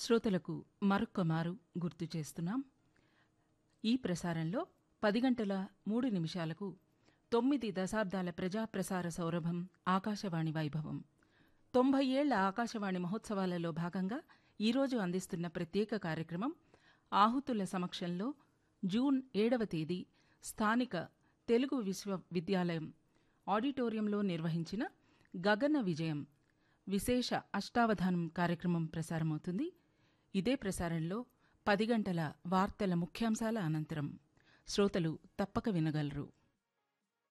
శ్రోతలకు మరొక్క మారు గుర్తు చేస్తున్నాం ఈ ప్రసారంలో పది గంటల మూడు నిమిషాలకు తొమ్మిది దశాబ్దాల ప్రజాప్రసార సౌరభం ఆకాశవాణి వైభవం తొంభై ఏళ్ల ఆకాశవాణి మహోత్సవాలలో భాగంగా ఈరోజు అందిస్తున్న ప్రత్యేక కార్యక్రమం ఆహుతుల సమక్షంలో జూన్ ఏడవ తేదీ స్థానిక తెలుగు విశ్వవిద్యాలయం ఆడిటోరియంలో నిర్వహించిన గగన విజయం విశేష అష్టావధానం కార్యక్రమం ప్రసారమవుతుంది ఇదే ప్రసారంలో పది గంటల వార్తల ముఖ్యాంశాల అనంతరం శ్రోతలు తప్పక వినగలరు